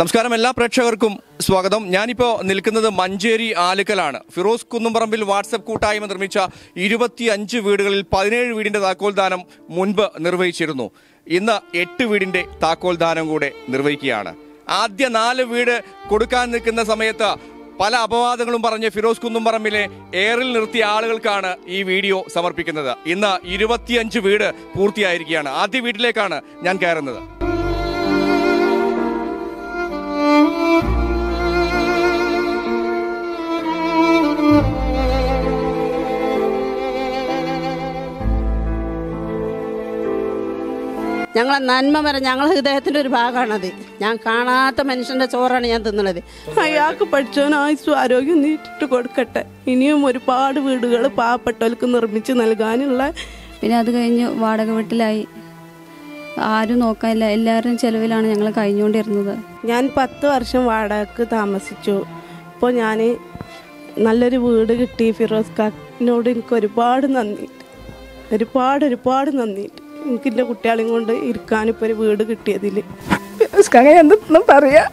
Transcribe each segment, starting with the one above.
നമസ്കാരം എല്ലാ പ്രേക്ഷകർക്കും സ്വാഗതം ഞാനിപ്പോൾ നിൽക്കുന്നത് മഞ്ചേരി ആലുക്കലാണ് ഫിറോസ് കുന്നുംപറമ്പിൽ വാട്സപ്പ് കൂട്ടായ്മ നിർമ്മിച്ച ഇരുപത്തി അഞ്ച് വീടുകളിൽ പതിനേഴ് വീടിന്റെ താക്കോൽദാനം മുൻപ് നിർവഹിച്ചിരുന്നു ഇന്ന് എട്ട് വീടിന്റെ താക്കോൽദാനം കൂടെ നിർവഹിക്കുകയാണ് ആദ്യ നാല് വീട് കൊടുക്കാൻ നിൽക്കുന്ന സമയത്ത് പല അപവാദങ്ങളും പറഞ്ഞ് ഫിറോസ് കുന്നുംപറമ്പിലെ എയറിൽ നിർത്തിയ ആളുകൾക്കാണ് ഈ വീഡിയോ സമർപ്പിക്കുന്നത് ഇന്ന് ഇരുപത്തിയഞ്ച് വീട് പൂർത്തിയായിരിക്കുകയാണ് ആദ്യ വീട്ടിലേക്കാണ് ഞാൻ കയറുന്നത് ഞങ്ങളെ നന്മ വരെ ഞങ്ങളെ ഹൃദയത്തിന്റെ ഒരു ഭാഗമാണത് ഞാൻ കാണാത്ത മനുഷ്യന്റെ ചോറാണ് ഞാൻ തിന്നുന്നത് അയാൾക്ക് പഠിച്ചവൻ ആയുസ്സും ആരോഗ്യം നീട്ടിട്ട് കൊടുക്കട്ടെ ഇനിയും ഒരുപാട് വീടുകൾ പാവപ്പെട്ടവർക്ക് നിർമ്മിച്ച് നൽകാനുള്ള പിന്നെ അത് കഴിഞ്ഞ് വാടക വീട്ടിലായി ആരും നോക്കാനില്ല എല്ലാവരും ചെലവിലാണ് ഞങ്ങൾ കഴിഞ്ഞുകൊണ്ടിരുന്നത് ഞാൻ പത്ത് വർഷം വാടകക്ക് താമസിച്ചു ഇപ്പോൾ ഞാൻ നല്ലൊരു വീട് കിട്ടി ഫിറോസ് കാക്കിനോട് എനിക്ക് ഒരുപാട് നന്ദി ഒരുപാട് ഒരുപാട് നന്ദി എനിക്ക് എൻ്റെ കുട്ടികളെയും കൊണ്ട് ഇരിക്കാനിപ്പോൾ ഒരു വീട് കിട്ടിയതിൽ ഫിറോസ് കാക്ക എന്തൊന്നും പറയാ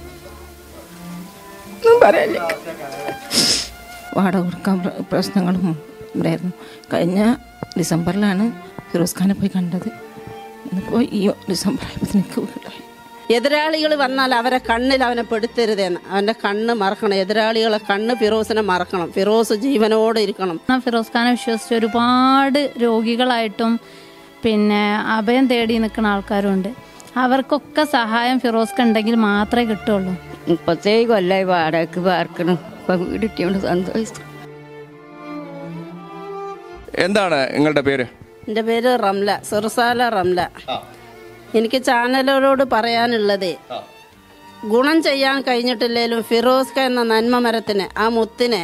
ഒന്നും പറയാനില്ല വാടക കൊടുക്കാൻ പ്ര- പ്രശ്നങ്ങളും ഉണ്ടായിരുന്നു കഴിഞ്ഞ ഡിസംബറിലാണ് ഫിറോസ് ഖാനെ പോയി കണ്ടത് ഇന്നിപ്പോൾ ഈ ഡിസംബർ ആയപ്പോൾ എനിക്ക് വീടായി എതിരാളികൾ വന്നാൽ അവരെ കണ്ണിൽ അവനെ പെടുത്തരുതെന്ന് അവന്റെ കണ്ണ് മറക്കണം എതിരാളികളെ കണ്ണ് ഫിറോസിനെ മറക്കണം ഫിറോസ് ജീവനോടെ ഇരിക്കണം ആ ഫിറോസ് ഖാനെ വിശ്വസിച്ച് ഒരുപാട് രോഗികളായിട്ടും പിന്നെ അഭയം തേടി നിൽക്കുന്ന ആൾക്കാരുണ്ട് അവർക്കൊക്കെ സഹായം ഫിറോസ്ക്ക് ഉണ്ടെങ്കിൽ മാത്രമേ കിട്ടുള്ളൂ മുപ്പത്തേഴ് കൊല്ലായി വാടകയ്ക്ക് പാർക്കണം ഇപ്പൊ വീട് കിട്ടിയോണ്ട് സന്തോഷം എന്താണ് നിങ്ങളുടെ പേര് എൻ്റെ പേര് റംല സിർസാല റംല എനിക്ക് ചാനലുകളോട് പറയാനുള്ളത് ഗുണം ചെയ്യാൻ കഴിഞ്ഞിട്ടില്ലേലും ഫിറോസ്ക എന്ന നന്മ മരത്തിന് ആ മുത്തിനെ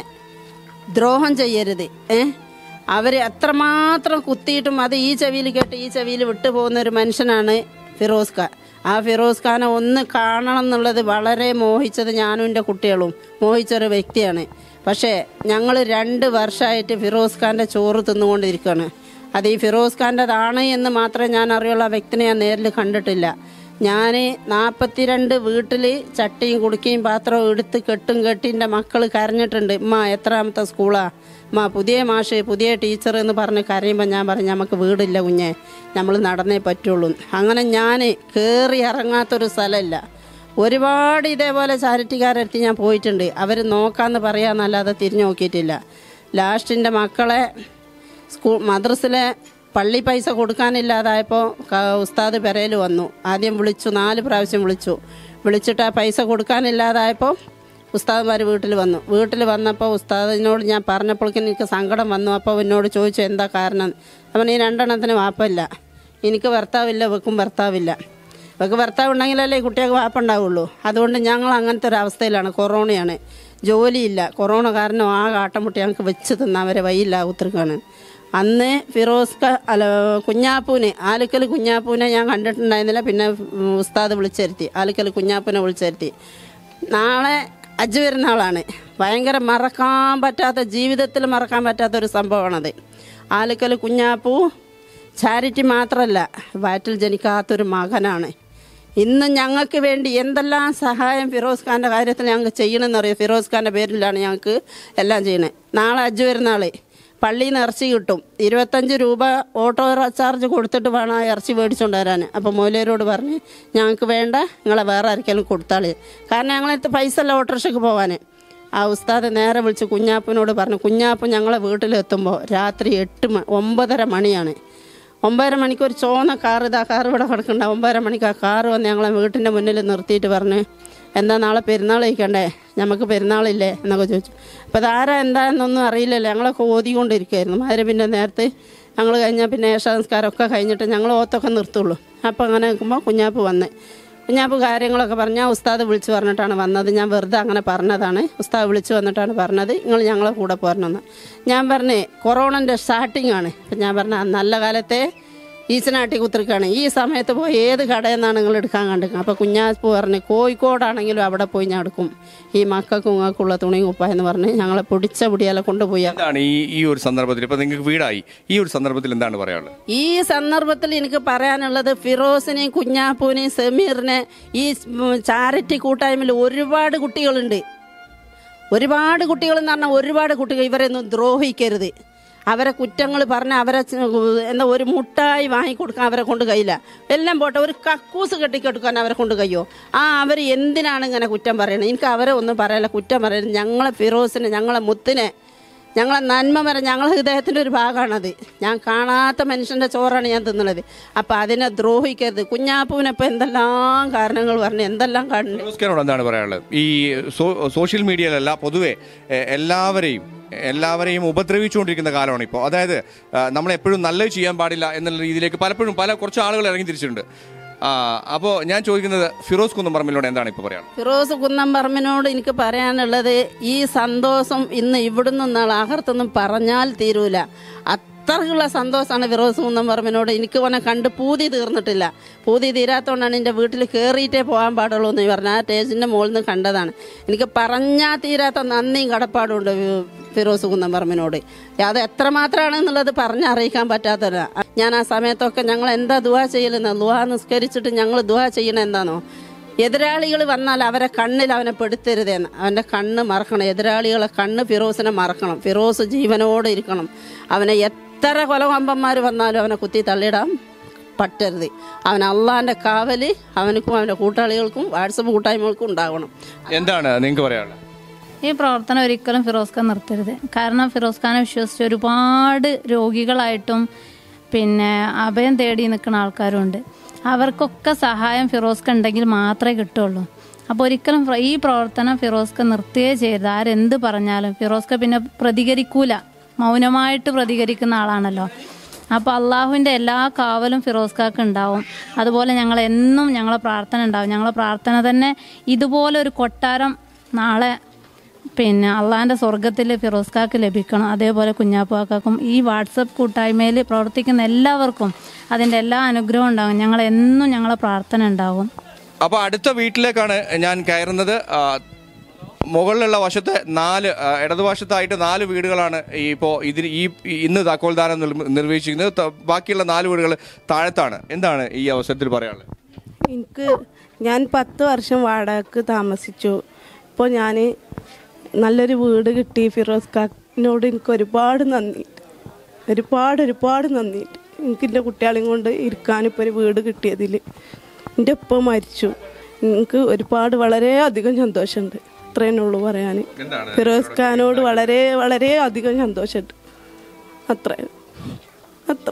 ദ്രോഹം ചെയ്യരുത് ഏ അവർ എത്രമാത്രം കുത്തിയിട്ടും അത് ഈ ചെവിയിൽ കേട്ട് ഈ ചെവിയിൽ വിട്ടു പോകുന്ന ഒരു മനുഷ്യനാണ് ഫിറോസ് ഖാൻ ആ ഫിറോസ് ഖാനെ ഒന്ന് കാണണം എന്നുള്ളത് വളരെ മോഹിച്ചത് ഞാനും എൻ്റെ കുട്ടികളും മോഹിച്ചൊരു വ്യക്തിയാണ് പക്ഷേ ഞങ്ങൾ രണ്ട് വർഷമായിട്ട് ഫിറോസ് ഖാൻ്റെ ചോറ് തിന്നുകൊണ്ടിരിക്കുകയാണ് അത് ഈ ഫിറോസ് ഖാൻ്റെതാണ് എന്ന് മാത്രമേ ഞാൻ അറിയുള്ളൂ ആ വ്യക്തിനെ ഞാൻ നേരിൽ കണ്ടിട്ടില്ല ഞാൻ നാൽപ്പത്തിരണ്ട് വീട്ടിൽ ചട്ടിയും കുടുക്കിയും പാത്രവും എടുത്ത് കെട്ടും കെട്ടി എൻ്റെ മക്കൾ കരഞ്ഞിട്ടുണ്ട് ഉമ്മ എത്രാമത്തെ സ്കൂളാ ഉമ്മ പുതിയ മാഷ് പുതിയ ടീച്ചർ എന്ന് പറഞ്ഞ് കരയുമ്പോൾ ഞാൻ പറഞ്ഞു നമുക്ക് വീടില്ല കുഞ്ഞെ നമ്മൾ നടന്നേ പറ്റുള്ളൂ അങ്ങനെ ഞാൻ കയറി ഇറങ്ങാത്തൊരു സ്ഥലമില്ല ഒരുപാട് ഇതേപോലെ ചാരിറ്റിക്കാരെടുത്ത് ഞാൻ പോയിട്ടുണ്ട് അവർ നോക്കാമെന്ന് പറയാമെന്നല്ലാതെ തിരിഞ്ഞു നോക്കിയിട്ടില്ല ലാസ്റ്റിൻ്റെ മക്കളെ സ്കൂൾ മദ്രസിലെ പള്ളി പൈസ കൊടുക്കാനില്ലാതായപ്പോൾ ക- ഉസ്താദ് പെരയിൽ വന്നു ആദ്യം വിളിച്ചു നാല് പ്രാവശ്യം വിളിച്ചു വിളിച്ചിട്ട് ആ പൈസ കൊടുക്കാനില്ലാതായപ്പോൾ ഉസ്താദ്മാർ വീട്ടിൽ വന്നു വീട്ടിൽ വന്നപ്പോൾ ഉസ്താദിനോട് ഞാൻ പറഞ്ഞപ്പോഴേക്കും എനിക്ക് സങ്കടം വന്നു അപ്പോൾ എന്നോട് ചോദിച്ചു എന്താ കാരണം അവൻ ഈ രണ്ടെണ്ണത്തിന് വാപ്പല്ല എനിക്ക് ഭർത്താവില്ല വെക്കും ഭർത്താവില്ല ഇവർക്ക് ഭർത്താവ് ഉണ്ടെങ്കിലല്ലേ ഈ കുട്ടികൾക്ക് വാപ്പുണ്ടാവുള്ളൂ അതുകൊണ്ട് ഞങ്ങൾ അങ്ങനത്തെ ഒരു അവസ്ഥയിലാണ് കൊറോണയാണ് ജോലിയില്ല കൊറോണ കാരണം ആ കാട്ടമുട്ടി ഞങ്ങൾക്ക് വെച്ച് തിന്നാൻ വരെ വയ്യില്ല ഉത്തരക്കാണ് അന്ന് ഫിറോസ് ക അല്ല കുഞ്ഞാപ്പൂനെ ആലുക്കൽ കുഞ്ഞാപ്പൂനെ ഞാൻ കണ്ടിട്ടുണ്ടായിരുന്നില്ല പിന്നെ ഉസ്താദ് വിളിച്ചിരുത്തി ആലുക്കൽ കുഞ്ഞാപ്പൂനെ വിളിച്ചിരുത്തി നാളെ അജ്ജ് പെരുന്നാളാണ് ഭയങ്കര മറക്കാൻ പറ്റാത്ത ജീവിതത്തിൽ മറക്കാൻ പറ്റാത്ത ഒരു സംഭവമാണത് ആലുക്കൽ കുഞ്ഞാപ്പൂ ചാരിറ്റി മാത്രമല്ല വയറ്റിൽ ജനിക്കാത്തൊരു മകനാണ് ഇന്ന് ഞങ്ങൾക്ക് വേണ്ടി എന്തെല്ലാം സഹായം ഫിറോസ് ഖാൻ്റെ കാര്യത്തിൽ ഞങ്ങൾക്ക് ചെയ്യണമെന്നറിയാം ഫിറോസ് ഖാൻ്റെ പേരിലാണ് ഞങ്ങൾക്ക് എല്ലാം ചെയ്യണത് നാളെ അജ്ജ് വരുന്നാളെ പള്ളിയിൽ നിന്ന് ഇറച്ചി കിട്ടും ഇരുപത്തഞ്ച് രൂപ ഓട്ടോ ചാർജ് കൊടുത്തിട്ട് വേണം ആ ഇറച്ചി മേടിച്ചുകൊണ്ട് വരാൻ അപ്പോൾ മൂലയരോട് പറഞ്ഞ് ഞങ്ങൾക്ക് വേണ്ട നിങ്ങളെ വേറെ ആർക്കെങ്കിലും കൊടുത്താളി കാരണം ഞങ്ങളടുത്ത് പൈസ അല്ല ഓട്ടോറിക്ഷയ്ക്ക് പോകാൻ ആ ഉസ്താദ് നേരെ വിളിച്ച് കുഞ്ഞാപ്പനോട് പറഞ്ഞു കുഞ്ഞാപ്പൻ ഞങ്ങളെ വീട്ടിലെത്തുമ്പോൾ രാത്രി എട്ട് മ ഒമ്പതര മണിയാണ് ഒമ്പതര മണിക്ക് ഒരു ചോന്ന കാർ ഇതാ കാർ ഇവിടെ കിടക്കണ്ട ഒമ്പതര മണിക്ക് ആ കാറ് വന്ന് ഞങ്ങളെ വീട്ടിൻ്റെ മുന്നിൽ നിർത്തിയിട്ട് പറഞ്ഞ് എന്താ നാളെ പെരുന്നാൾ കഴിക്കണ്ടേ നമുക്ക് പെരുന്നാളില്ലേ എന്നൊക്കെ ചോദിച്ചു അപ്പോൾ അതാരാ എന്താണെന്നൊന്നും അറിയില്ലല്ലോ ഞങ്ങളൊക്കെ ഓതിക്കൊണ്ടിരിക്കുകയായിരുന്നു അതിന് പിന്നെ നേരത്തെ ഞങ്ങൾ കഴിഞ്ഞാൽ പിന്നെ ഏഷാംസ്കാരം ഒക്കെ കഴിഞ്ഞിട്ട് ഞങ്ങൾ ഓത്തൊക്കെ നിർത്തുള്ളൂ അപ്പോൾ അങ്ങനെ നിൽക്കുമ്പോൾ കുഞ്ഞാപ്പ് വന്ന് കുഞ്ഞാപ്പ് കാര്യങ്ങളൊക്കെ പറഞ്ഞ് ഞാൻ ഉസ്താദ് വിളിച്ച് പറഞ്ഞിട്ടാണ് വന്നത് ഞാൻ വെറുതെ അങ്ങനെ പറഞ്ഞതാണ് ഉസ്താദ് വിളിച്ച് വന്നിട്ടാണ് പറഞ്ഞത് നിങ്ങൾ ഞങ്ങളെ കൂടെ പോരണമെന്ന് ഞാൻ പറഞ്ഞേ കൊറോണൻ്റെ സ്റ്റാർട്ടിംഗ് ആണ് അപ്പം ഞാൻ പറഞ്ഞ ആ നല്ല കാലത്തെ ഈച്ചനാട്ടി കുത്തിരിക്കാണ് ഈ സമയത്ത് പോയി ഏത് കടയിൽ നിന്നാണ് നിങ്ങൾ എടുക്കാൻ കണ്ടിരിക്കുക അപ്പോൾ കുഞ്ഞാപ്പ് പറഞ്ഞ് കോഴിക്കോടാണെങ്കിലും അവിടെ പോയി ഞാൻ എടുക്കും ഈ മക്കൾക്കും ഉങ്ങൾക്കുള്ള തുണി കുപ്പ എന്ന് പറഞ്ഞ് ഞങ്ങളെ പിടിച്ച പിടിയാലെ കൊണ്ടുപോയി എന്താണ് ഈ ഈ ഒരു സന്ദർഭത്തിൽ ഇപ്പൊ നിങ്ങൾക്ക് വീടായി ഈ ഒരു സന്ദർഭത്തിൽ എന്താണ് പറയാനുള്ളത് ഈ സന്ദർഭത്തിൽ എനിക്ക് പറയാനുള്ളത് ഫിറോസിനെയും കുഞ്ഞാപ്പൂനെയും സമീറിനെ ഈ ചാരിറ്റി കൂട്ടായ്മയിൽ ഒരുപാട് കുട്ടികളുണ്ട് ഒരുപാട് കുട്ടികൾ എന്ന് പറഞ്ഞാൽ ഒരുപാട് കുട്ടികൾ ഇവരെയൊന്നും ദ്രോഹിക്കരുത് അവരെ കുറ്റങ്ങൾ പറഞ്ഞ് അവരെ ച- എന്താ ഒരു മുട്ടായി വാങ്ങിക്കൊടുക്കാൻ അവരെ കൊണ്ട് കഴിയില്ല എല്ലാം പോട്ടെ ഒരു കക്കൂസ് കെട്ടിക്കൊടുക്കാൻ അവരെ കൊണ്ട് കഴിയോ ആ അവർ എന്തിനാണ് ഇങ്ങനെ കുറ്റം പറയണത് എനിക്ക് അവരെ ഒന്നും പറയല്ല കുറ്റം പറയരുത് ഞങ്ങളെ ഫിറോസിനെ ഞങ്ങളെ മുത്തിനെ ഞങ്ങളെ നന്മ വരെ ഞങ്ങളെ ഹൃദയത്തിൻ്റെ ഒരു ഭാഗമാണത് ഞാൻ കാണാത്ത മനുഷ്യൻ്റെ ചോറാണ് ഞാൻ തിന്നുന്നത് അപ്പം അതിനെ ദ്രോഹിക്കരുത് കുഞ്ഞാപ്പൂവിനിപ്പോൾ എന്തെല്ലാം കാരണങ്ങൾ പറഞ്ഞു എന്തെല്ലാം കാണുന്നുണ്ട് ഫിറോസ്ഖാനോട് എന്താണ് പറയാനുള്ളത് ഈ സോ- സോഷ്യൽ മീഡിയയിലല്ല പൊതുവെ എ, എല്ലാവരെയും എല്ലാവരെയും ഉപദ്രവിച്ചുകൊണ്ടിരിക്കുന്ന കാലമാണ് ഇപ്പോൾ അതായത് ആ, നമ്മളെപ്പോഴും നല്ലത് ചെയ്യാൻ പാടില്ല എന്നുള്ള രീതിയിലേക്ക് പലപ്പോഴും പല കുറച്ച് ആളുകൾ ഇറങ്ങി തിരിച്ചിട്ടുണ്ട് അപ്പോൾ ഞാൻ ചോദിക്കുന്നത് ഫിറോസ് കുന്നംപറമ്പിലൂടെ എന്താണ് ഇപ്പോൾ പറയാനുള്ളത് ഫിറോസ് കുന്നംപറമ്പിനോട് എനിക്ക് പറയാനുള്ളത് ഈ സന്തോഷം ഇന്ന് ഇവിടുന്ന് നാളെ ആഹർത്തൊന്നും പറഞ്ഞാൽ തീരൂല അത്രയ്ക്കുള്ള സന്തോഷമാണ് ഫിറോസ് കുന്നംപറമ്പിനോട് എനിക്ക് ഓനെ കണ്ട് പൂതി തീർന്നിട്ടില്ല പൂതി തീരാത്തതുകൊണ്ടാണ് എൻ്റെ വീട്ടിൽ കയറിയിട്ടേ പോകാൻ പാടുള്ളൂ എന്ന് പറഞ്ഞ ആ സ്റ്റേജിൻ്റെ മുകളിൽ നിന്ന് കണ്ടതാണ് എനിക്ക് പറഞ്ഞാൽ തീരാത്ത നന്ദിയും കടപ്പാടുണ്ട് ഫി- ഫിറോസ് കുന്നംപറമ്പിനോട് അത് എത്രമാത്രമാണ് എന്നുള്ളത് പറഞ്ഞറിയിക്കാൻ പറ്റാത്തല്ല ഞാൻ ആ സമയത്തൊക്കെ ഞങ്ങൾ എന്താ ദുവാ ചെയ്യലെന്ന് ദുവാ നിസ്കരിച്ചിട്ട് ഞങ്ങൾ ദുവാ ചെയ്യണ എന്താണോ എതിരാളികൾ വന്നാൽ അവരെ കണ്ണിൽ അവനെ പെടുത്തരുതെന്ന് അവൻ്റെ കണ്ണ് മറക്കണം എതിരാളികളെ കണ്ണ് ഫിറോസിനെ മറക്കണം ഫിറോസ് ജീവനോടെ ഇരിക്കണം അവനെ എത്ര കൊലകൊമ്പന്മാർ വന്നാലും അവനെ കുത്തി തള്ളിയിടാൻ പറ്റരുത് അവൻ അള്ളാൻ്റെ കാവല് അവനക്കും അവൻ്റെ കൂട്ടാളികൾക്കും വാട്സപ്പ് കൂട്ടായ്മകൾക്കും ഉണ്ടാകണം എന്താണ് നിങ്ങൾക്ക് പറയാനുള്ളത് ഈ പ്രവർത്തനം ഒരിക്കലും ഫിറോസ് ഖാൻ നിർത്തരുത് കാരണം ഫിറോസ് ഖാനെ വിശ്വസിച്ച് ഒരുപാട് രോഗികളായിട്ടും പിന്നെ അഭയം തേടി നിൽക്കുന്ന ആൾക്കാരുണ്ട് അവർക്കൊക്കെ സഹായം ഫിറോസ് ഖാൻ ഉണ്ടെങ്കിൽ മാത്രമേ കിട്ടുള്ളൂ അപ്പോൾ ഒരിക്കലും ഫ്ര- ഈ പ്രവർത്തനം ഫിറോസ് ഖാൻ നിർത്തുകയേ ചെയ്യരുത് ആരെന്ത് പറഞ്ഞാലും ഫിറോസ് ഖാൻ പിന്നെ പ്രതികരിക്കൂല മൗനമായിട്ട് പ്രതികരിക്കുന്ന ആളാണല്ലോ അപ്പോൾ അള്ളാഹുവിൻ്റെ എല്ലാ കാവലും ഫിറോസ് ഖാക്ക് ഉണ്ടാവും അതുപോലെ ഞങ്ങൾ എന്നും ഞങ്ങളെ പ്രാർത്ഥന ഉണ്ടാവും ഞങ്ങളെ പ്രാർത്ഥന തന്നെ ഇതുപോലെ ഒരു കൊട്ടാരം നാളെ പിന്നെ അള്ളാഹിൻ്റെ സ്വർഗത്തിൽ ഫിറോസ് ഖാക്ക് ലഭിക്കണം അതേപോലെ കുഞ്ഞാപ്പാക്കും ഈ വാട്സപ്പ് കൂട്ടായ്മയിൽ പ്രവർത്തിക്കുന്ന എല്ലാവർക്കും അതിൻ്റെ എല്ലാ അനുഗ്രഹവും ഉണ്ടാകും ഞങ്ങൾ എന്നും ഞങ്ങളെ പ്രാർത്ഥന ഉണ്ടാവും അപ്പോൾ അടുത്ത വീട്ടിലേക്കാണ് ഞാൻ കയറുന്നത് ആ, മുകളിലുള്ള വശത്തെ നാല് ആ, ഇടതുവശത്തായിട്ട് നാല് വീടുകളാണ് ഈ ഇപ്പോൾ ഇതിന് ഈ ഈ ഇന്ന് താക്കോൽദാനം നിർ- നിർവഹിച്ചിരിക്കുന്നത് ത- ബാക്കിയുള്ള നാല് വീടുകൾ താഴത്താണ് എന്താണ് ഈ അവസരത്തിൽ പറയാനുള്ളത് എനിക്ക് ഞാൻ പത്ത് വർഷം വാടകക്ക് താമസിച്ചു ഇപ്പോൾ ഞാൻ നല്ലൊരു വീട് കിട്ടി ഫിറോസ് കാക്കിനോട് എനിക്ക് ഒരുപാട് നന്ദിയുണ്ട് ഒരുപാട് ഒരുപാട് നന്ദിയുണ്ട് എനിക്ക് എൻ്റെ കുട്ടികളെയും കൊണ്ട് ഇരിക്കാനിപ്പോൾ ഒരു വീട് കിട്ടിയതിൽ എൻ്റെ ഉപ്പ മരിച്ചു എനിക്ക് ഒരുപാട് വളരെ അധികം സന്തോഷമുണ്ട് അത്രേനേ ഉള്ളൂ പറയാൻ ഫിറോസ് ഖാനോട് വളരെ വളരെ അധികം സന്തോഷമുണ്ട് അത്ര അത്ര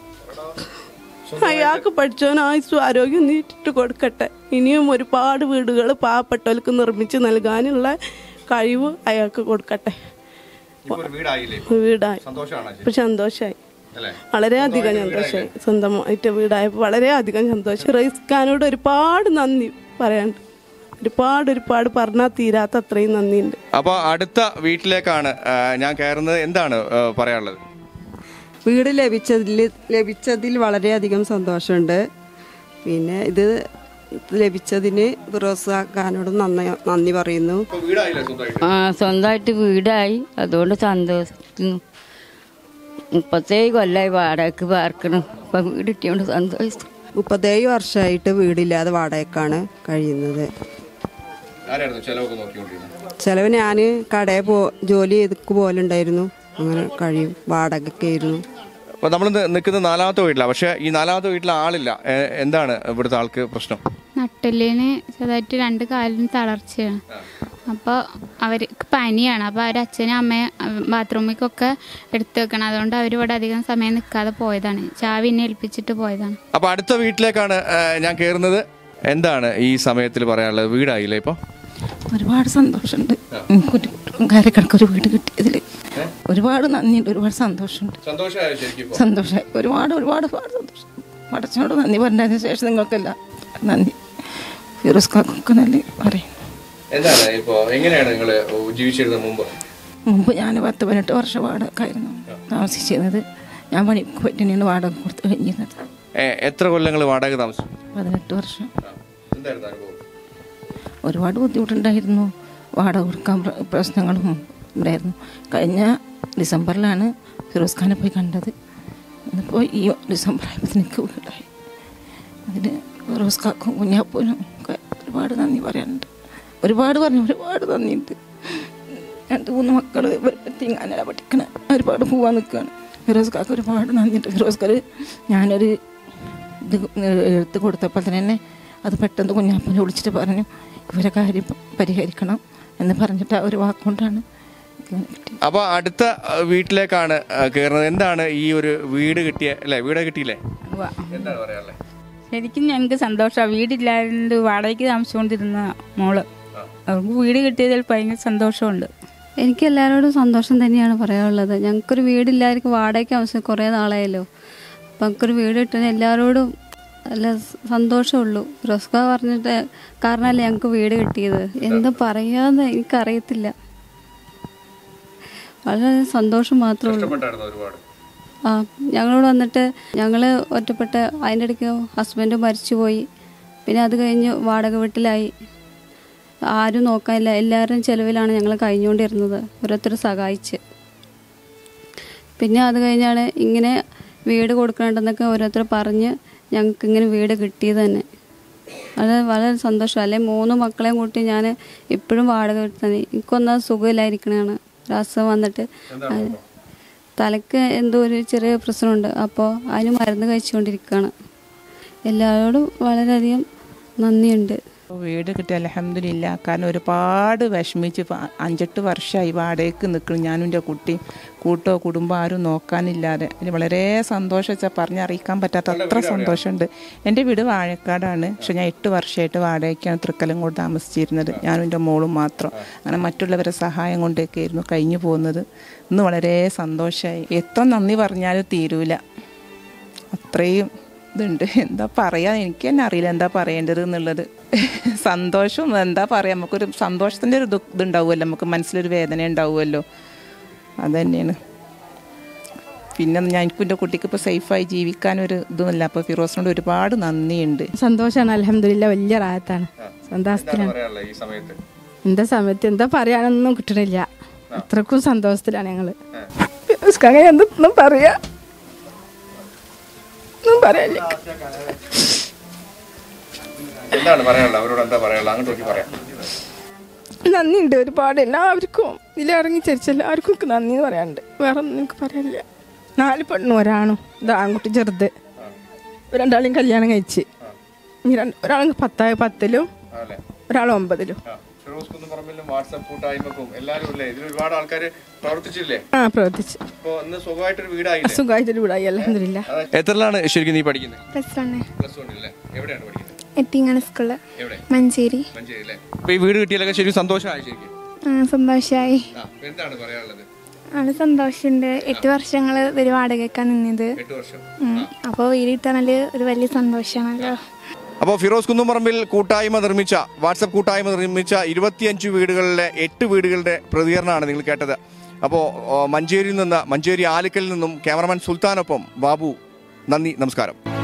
അയാൾക്ക് പഠിച്ചവൻ ആയുസ്സും ആരോഗ്യം നീട്ടിട്ട് കൊടുക്കട്ടെ ഇനിയും ഒരുപാട് വീടുകൾ പാവപ്പെട്ടവർക്ക് നിർമ്മിച്ച് നൽകാനുള്ള കഴിവ് അയാൾക്ക് കൊടുക്കട്ടെ വീടായില്ലേ വീടായി സന്തോഷമാണ് ഇപ്പൊ സന്തോഷമായി അല്ലേ വളരെയധികം സന്തോഷമായി സ്വന്തമായിട്ട് വീടായപ്പോൾ വളരെയധികം സന്തോഷം റൈസ് ഖാനോട് ഒരുപാട് നന്ദി പറയാനുണ്ട് ഒരുപാട് ഒരുപാട് പറഞ്ഞാൽ തീരാത്ത അത്രയും നന്ദിയുണ്ട് അപ്പോൾ അടുത്ത വീട്ടിലേക്കാണ് ആ, ഞാൻ കയറുന്നത് എന്താണ് ആ, പറയാനുള്ളത് വീട് ലഭിച്ചതിൽ ലഭിച്ചതിൽ വളരെയധികം സന്തോഷമുണ്ട് പിന്നെ ഇത് ലഭിച്ചതിന് ഫിറോസ് ഖാനോട് നന്ദി നന്ദി പറയുന്നു വീടായില്ലേ സ്വന്തമായിട്ട് ആ സ്വന്തമായിട്ട് വീടായി അതുകൊണ്ട് സന്തോഷിക്കുന്നു മുപ്പത്തേഴ് കൊല്ലമായി വാടകയ്ക്ക് പാർക്കണം ഇപ്പം വീട് കിട്ടിയോണ്ട് സന്തോഷിച്ചു മുപ്പത്തേഴ് വർഷമായിട്ട് വീടില്ലാതെ വാടകയ്ക്കാണ് കഴിയുന്നത് ആരായിരുന്നു ചെലവൊക്കെ നോക്കിക്കൊണ്ടിരുന്നത് ചിലവ് ഞാൻ കടയിൽ പോ ജോലി ചെയ്ത് പോലുണ്ടായിരുന്നു അങ്ങനെ കഴിയും വാടകയ്ക്കായിരുന്നു അപ്പോൾ നമ്മൾ നിൽക്കുന്ന നാലാമത്തെ വീട്ടിലാണ് പക്ഷേ ഈ നാലാമത്തെ വീട്ടിലെ ആളില്ല ഏ, എന്താണ് ഇവിടുത്തെ ആൾക്ക് പ്രശ്നം നട്ടെല്ലിന് ചെറുതായിട്ട് രണ്ട് കാലിന് തളർച്ചയാണ് അപ്പോൾ അവർക്ക് പനിയാണ് അപ്പോൾ അവർ അച്ഛനും അമ്മയും ബാത്റൂമിലേക്കൊക്കെ എടുത്തു വെക്കണം അതുകൊണ്ട് അവർ ഇവിടെ അധികം സമയം നിൽക്കാതെ പോയതാണ് ചാവി എന്നെ ഏൽപ്പിച്ചിട്ട് പോയതാണ് അപ്പോൾ അടുത്ത വീട്ടിലേക്കാണ് ഏ, ഞാൻ കയറുന്നത് എന്താണ് ഈ സമയത്തിൽ പറയാനുള്ളത് വീടായില്ലേ ഇപ്പോൾ ഒരുപാട് സന്തോഷമുണ്ട് എനിക്കൊരു കാര്യക്കിടക്കൊരു വീട് കിട്ടിയതിൽ ഒരുപാട് നന്ദിയുണ്ട് ഒരുപാട് സന്തോഷമുണ്ട് സന്തോഷമായോ ശരിക്കും സന്തോഷമായി ഒരുപാട് ഒരുപാട് ഒരുപാട് സന്തോഷം പടച്ചോട് നന്ദി പറഞ്ഞതിന് ശേഷം നിങ്ങൾക്കെല്ലാം നന്ദി ഫിറോസ് കാക്കൊക്കെ നല്ല പറയും എന്താണ് ഇപ്പോൾ എങ്ങനെയാണ് നിങ്ങൾ ജീവിച്ചിരുന്നത് മുമ്പ് മുമ്പ് ഞാൻ പത്ത് പതിനെട്ട് വർഷം വാടകക്കായിരുന്നു താമസിച്ചിരുന്നത് ഞാൻ പണിക്ക് പോയിട്ട് തന്നെയാണ് വാടക കൊടുത്ത് കഴിഞ്ഞിരുന്നത് ഏ, എത്ര കൊല്ലങ്ങൾ വാടക താമസിച്ചു പതിനെട്ട് വർഷം എന്തായിരുന്നു അനുഭവം ഒരുപാട് ബുദ്ധിമുട്ടുണ്ടായിരുന്നു വാടക കൊടുക്കാൻ പ്ര- പ്രശ്നങ്ങളും ഉണ്ടായിരുന്നു കഴിഞ്ഞ ഡിസംബറിലാണ് ഫിറോസ് ഖാനെ പോയി കണ്ടത് ഇന്നിപ്പോൾ ഈ ഡിസംബർ ആയപ്പോൾ എനിക്ക് വീടായി അതിന് ഫിറോസ് ഖാക്കും കുഞ്ഞാപ്പൂനും ഒക്കെ ഒരുപാട് നന്ദി പറയാനുണ്ട് ഒരുപാട് പറഞ്ഞു ഒരുപാട് നന്ദിയുണ്ട് രണ്ട് മൂന്ന് മക്കൾ തിങ്ങാനല്ല പഠിക്കണ ഒരുപാട് പോവാൻ നിൽക്കുകയാണ് ഫിറോസ് ഖാക്ക് ഒരുപാട് നന്ദിയുണ്ട് ഫിറോസ് ഖാർ ഞാനൊരു ഇത് എടുത്ത് കൊടുത്തപ്പോൾ തന്നെ അത് പെട്ടെന്ന് കുഞ്ഞാപ്പനെ വിളിച്ചിട്ട് പറഞ്ഞു ഇവരെ കാര്യം പരിഹരിക്കണം എന്ന് പറഞ്ഞിട്ട് ആ ഒരു വാക്കുകൊണ്ടാണ് ഇങ്ങനെ കിട്ടിയത് അപ്പൊ അടുത്ത ആ, വീട്ടിലേക്കാണ് ആ, കയറുന്നത് എന്താണ് ഈ ഒരു വീട് കിട്ടിയ അല്ലെ വീട് കിട്ടിയില്ലേ എന്താണ് പറയാനുള്ളത് ശരിക്കും ഞങ്ങൾക്ക് സന്തോഷമാണ് വീടില്ലാണ്ട് വാടകയ്ക്ക് താമസിച്ചുകൊണ്ടിരുന്ന മോള് അവർക്ക് വീട് കിട്ടിയതിൽ ഭയങ്കര സന്തോഷമുണ്ട് എനിക്ക് എല്ലാവരോടും സന്തോഷം തന്നെയാണ് പറയാനുള്ളത് ഞങ്ങൾക്കൊരു വീടില്ലായിരിക്കും വാടകയ്ക്ക് ആവശ്യം കുറേ നാളായല്ലോ അപ്പം ഞങ്ങൾക്കൊരു വീട് കിട്ടുന്ന എല്ലാവരോടും നല്ല സന്തോഷമുള്ളൂ റസ്ക പറഞ്ഞിട്ട് കാരണമല്ലേ ഞങ്ങൾക്ക് വീട് കിട്ടിയത് എന്താ പറയാന്ന് എനിക്കറിയത്തില്ല വളരെ സന്തോഷം മാത്രമേ ഉള്ളൂ കഷ്ടപ്പെട്ടായിരുന്നു ഒരുപാട് ആ ഞങ്ങളോട് വന്നിട്ട് ഞങ്ങൾ ഒറ്റപ്പെട്ട് അതിൻ്റെ ഇടയ്ക്ക് ഹസ്ബൻഡ് മരിച്ചുപോയി പിന്നെ അത് കഴിഞ്ഞ് വാടക വീട്ടിലായി ആരും നോക്കാനില്ല എല്ലാവരും ചിലവിലാണ് ഞങ്ങൾ കഴിഞ്ഞുകൊണ്ടിരുന്നത് ഓരോരുത്തർ സഹായിച്ച് പിന്നെ അത് കഴിഞ്ഞാണ് ഇങ്ങനെ വീട് കൊടുക്കണമെന്നൊക്കെ ഓരോരുത്തർ പറഞ്ഞ് ഞങ്ങൾക്ക് ഇങ്ങനെ വീട് കിട്ടിയത് തന്നെ അത് വളരെ സന്തോഷം അല്ലെ മൂന്ന് മക്കളെയും കൂട്ടി ഞാൻ ഇപ്പോഴും വാടക വീട്ടിൽ തന്നെ എനിക്കൊന്നും സുഖമില്ലായിരിക്കണതാണ് ഒരു അസുഖം വന്നിട്ട് അത് തലയ്ക്ക് എന്തോ ഒരു ചെറിയ പ്രശ്നമുണ്ട് അപ്പോൾ അതിന് മരുന്ന് കഴിച്ചുകൊണ്ടിരിക്കുകയാണ് എല്ലാവരോടും വളരെയധികം നന്ദിയുണ്ട് വീട് കിട്ടി അലഹമില്ല കാരണം ഒരുപാട് വിഷമിച്ച് ഇപ്പം അഞ്ചെട്ട് വർഷമായി വാടകയ്ക്ക് നിൽക്കണം ഞാനും എൻ്റെ കുട്ടിയും കൂട്ടോ കുടുംബം ആരും നോക്കാനില്ലാതെ അതിന് വളരെ സന്തോഷം വെച്ചാൽ പറഞ്ഞറിയിക്കാൻ പറ്റാത്ത അത്ര സന്തോഷമുണ്ട് എൻ്റെ വീട് വാഴക്കാടാണ് പക്ഷെ ഞാൻ എട്ട് വർഷമായിട്ട് വാടകയ്ക്കാണ് തൃക്കലങ്കോട് താമസിച്ചിരുന്നത് ഞാനും എൻ്റെ മോളും മാത്രം അങ്ങനെ മറ്റുള്ളവരെ സഹായം കൊണ്ടൊക്കെയായിരുന്നു കഴിഞ്ഞു പോകുന്നത് ഇന്ന് വളരെ സന്തോഷമായി എത്ര നന്ദി പറഞ്ഞാലും തീരൂല അത്രയും ഇതുണ്ട് എന്താ പറയാ എനിക്ക് തന്നെ അറിയില്ല എന്താ പറയേണ്ടത് എന്നുള്ളത് സന്തോഷം എന്താ പറയാ നമുക്കൊരു സന്തോഷത്തിൻ്റെ ഒരു ദുഃഖ ഇതുണ്ടാവുമല്ലോ നമുക്ക് മനസ്സിലൊരു വേദന ഉണ്ടാവുമല്ലോ അത് തന്നെയാണ് പിന്നെ ഞാൻ എനിക്കും എൻ്റെ കുട്ടിക്ക് ഇപ്പോൾ സേഫായി ജീവിക്കാനൊരു ഇതുമില്ല അപ്പോൾ ഫിറോസിനോട് ഒരുപാട് നന്ദിയുണ്ട് സന്തോഷമാണ് അലഹമില്ല വലിയ റായത്താണ് സന്തോഷത്തിലാണ് പറയാനുള്ളത് ഈ സമയത്ത് എന്താ സമയത്ത് എന്താ പറയാനൊന്നും കിട്ടണില്ല അത്രക്കും സന്തോഷത്തിലാണ് ഞങ്ങള് അങ്ങനെ എന്തൊന്നും പറയാ ഒന്നും പറയാനില്ല എന്താണ് പറയാനുള്ളത് അവരോട് എന്താ പറയാനുള്ളത് അങ്ങോട്ട് നോക്കി പറയാം നന്ദിയുണ്ട് ഒരുപാട് എല്ലാവർക്കും ഇതിലിറങ്ങി ചരിച്ച എല്ലാവർക്കും എനിക്ക് നന്ദി എന്ന് പറയാനുണ്ട് വേറെ ഒന്നും എനിക്ക് പറയാനില്ല നാല് പെണ്ണും ഒരാണും ഇത് ആൺകുട്ടി ചെറുത് രണ്ടാളെയും കല്യാണം കഴിച്ച് ഇനി രണ്ട് ഒരാൾ പത്തായ പത്തിലും അല്ലേ ഒരാൾ ഒമ്പതിലും ആ, ഫിറോസ് കുന്നുപറമ്പിലും വാട്സപ്പ് കൂട്ടായ്മക്കും എല്ലാവരും ഇല്ലേ ഇതിൽ ഒരുപാട് ആൾക്കാർ പ്രവർത്തിച്ചില്ലേ ആ പ്രവർത്തിച്ച് ഇപ്പൊ ഇന്ന് സുഖമായിട്ടൊരു വീടായില്ലേ സുഖമായിട്ടൊരു വീടായി അലഹമില്ല എത്രയിലാണ് ശരിക്കും നീ പഠിക്കുന്നത് പ്ലസ് വണ് പ്ലസ് വൺ അല്ലേ എവിടെയാണ് പഠിക്കുന്നത് എത്തിങ്ങാണ് സ്കൂള് എവിടെ മഞ്ചേരി മഞ്ചേരി അല്ലേ അപ്പൊ ഈ വീട് കിട്ടിയാലൊക്കെ ശരിക്കും സന്തോഷമായി ശരിക്കും ആ, സന്തോഷായി ആ എന്താണ് പറയാനുള്ളത് ആള് സന്തോഷമുണ്ട് എട്ട് വർഷങ്ങൾ ഒരു വാടകയ്ക്കാണ് നിന്നത് എട്ട് വർഷം അപ്പോൾ വീട് കിട്ടാനാല് ഒരു വലിയ സന്തോഷമാണല്ലോ അപ്പോൾ ഫിറോസ് കുന്നുംപറമ്പിൽ കൂട്ടായ്മ നിർമ്മിച്ച വാട്സപ്പ് കൂട്ടായ്മ നിർമ്മിച്ച ഇരുപത്തിയഞ്ച് വീടുകളിലെ എട്ട് വീടുകളുടെ പ്രതികരണമാണ് നിങ്ങൾ കേട്ടത് അപ്പോൾ മഞ്ചേരിയിൽ നിന്ന് മഞ്ചേരി ആലിക്കലിൽ നിന്നും ക്യാമറമാൻ സുൽത്താനൊപ്പം ബാബു നന്ദി നമസ്കാരം